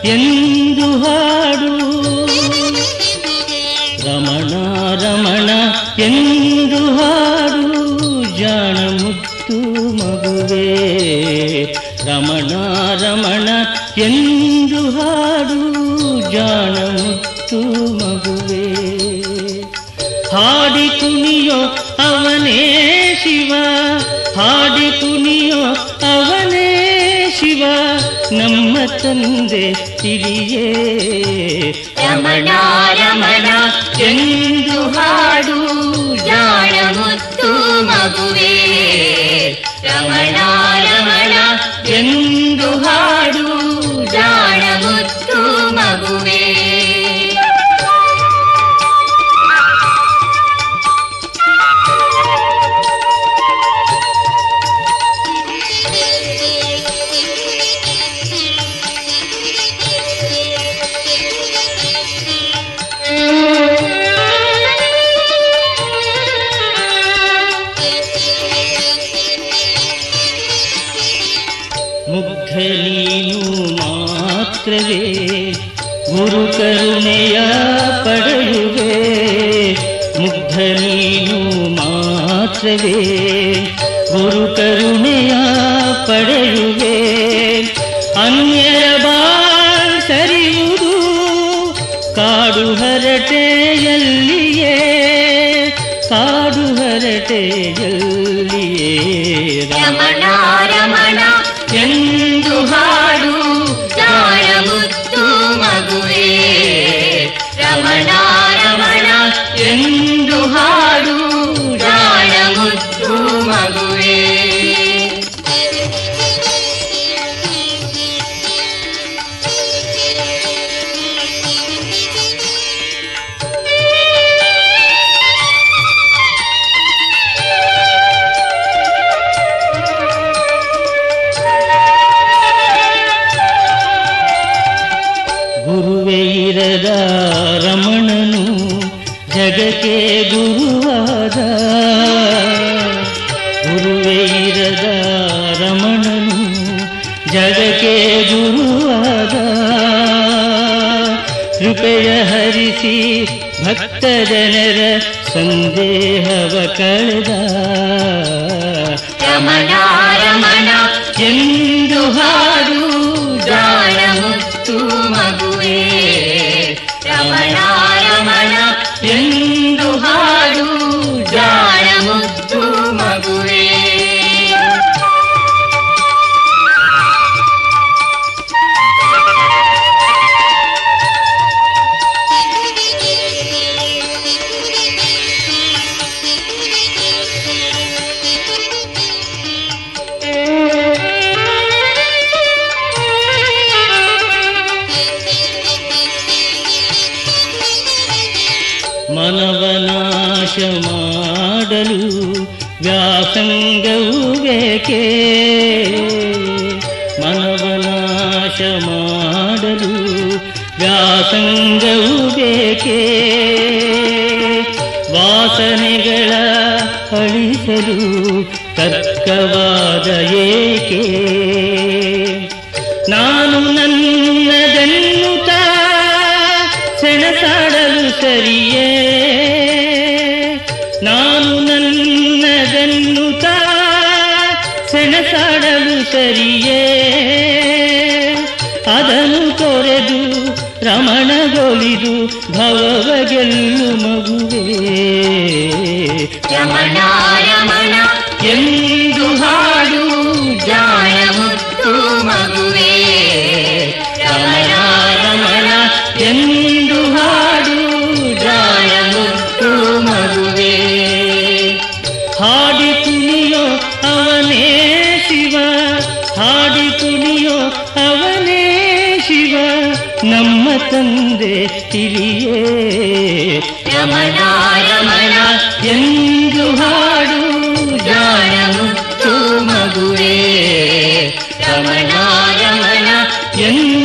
ಎಂದು ಹಾಡು ರಮಣ ರಮಣ ಎಂದು ಹಾಡು ಜಾಣ ಮುತ್ತು ಮಗುವೆ ರಮಣ ರಮಣ ಎಂದು ಹಾಡು ಜಾಣ ಮುತ್ತು ಮಗುವೆ ಹಾಡಿ ಕುಣಿಯೋ ಅವನೇ ಶಿವ ಹಾಡಿ ಕುಣಿಯೋ ಅವನೇ ಶಿವ ನಮ್ಮ ತಂದೆ ತಿಳಿಯೇ ರಮಣ ರಮಣ ಎಂದು ಹಾಡು ಜಾಣ ಮುತ್ತು ಮಗುವೆ ರಮಣ ರಮಣ ಎಂದು ಹಾಡು ಜಾಣ ಮುತ್ತು ಮಗುವೆ ಮುಗ್ಧ ನೀನು ಮಾತ್ರವೇ ಗುರು ಕರುಣೆಯ ಪಡೆಯುವೆ ಮುಗ್ಧ ನೀನು ಮಾತ್ರವೇ ಗುರು ಕರುಣೆಯ ಪಡೆಯುವೆ ಅನ್ಯರ ಬಾಳ್ ಸರಿಯುವುದು ಕಾಡು ಹರಟೆಯಲ್ಲಿಯೇ ಕಾಡು ಹರಟೆಯಲ್ಲಿಯೇ ರಮಣ ರಮಣ ಎಂದು ಹಾಡು ಜಾಣ ಮುತ್ತು ಮಗುವೆ ರಮಣ ರಮಣ ಎಂದು ಹಾಡು ಜಾಣ ಮುತ್ತು ಮಗುವೆ ಗುರುವೇ ಇರದ ರಮಣನು ಜಗಕ್ಕೆ ಗುರುವಾದ ಗುರುವೇ ಇರದ ರಮಣನು ಜಗಕ್ಕೆ ಗುರುವಾದ ಕೃಪೆಯ ಹರಿಸಿ ಭಕ್ತ ಜನರ ಸಂದೇಹವ ಕಳೆದ ರಮಣ ರಮಣ ಎಂದು ಹಾಡು ಜಾಣ ಮುತ್ತು ಮಗುವೆ ರಮಣ ರಮಣ ಎಂದು ಹಾಡು ಜಾಣ ಮುತ್ತು ಮಗುವೆ ಮನವನಾಶ ಮಾಡಲು ವ್ಯಾಸಂಗವು ಬೇಕೇ ಮನವನಾಶ ಮಾಡಲು ವ್ಯಾಸಂಗವು ಬೇಕೇ ವಾಸನೆಗಳ ಅಳಿಸಲು ತರ್ಕವಾದ ಏಕೆ ನಾನು ನನ್ನದನ್ನುತ್ತ ಸೆಣಸಾಡಲು ಸರಿಯೇ ನಾನು ನನ್ನದನ್ನುತ್ತ ಸೆಣಸಾಡಲು ಸರಿಯೇ ಅದನ್ನು ತೊರೆದು ರಮಣಗೊಳಿದು ಭವವ ಗೆಲ್ಲು ಮಗುವೇ ರಮಣ ರಮಣ ಎಂದು ಹಾಡು ಜಾಣ ಮುತ್ತು ಮಗುವೆ ರಮಣ ರಮಣ ಎಂದು ಹಾಡು ಜಾಣ ಮುತ್ತು ಮಗುವೆ ಹಾಡಿ ಕುಣಿಯೋ ಅವನೇ ಶಿವ ಹಾಡಿ ಕುಣಿಯೋ ಅವನೇ ಶಿವ ನಮ್ಮ ತಂದೆ ತಿಳಿಯೇ ರಮಣ ರಮಣ ಎಂದು ಹಾಡು ಜಾಣ ಮುತ್ತು ಮಗುವೆ ರಮಣ ರಮಣ ಎಂದು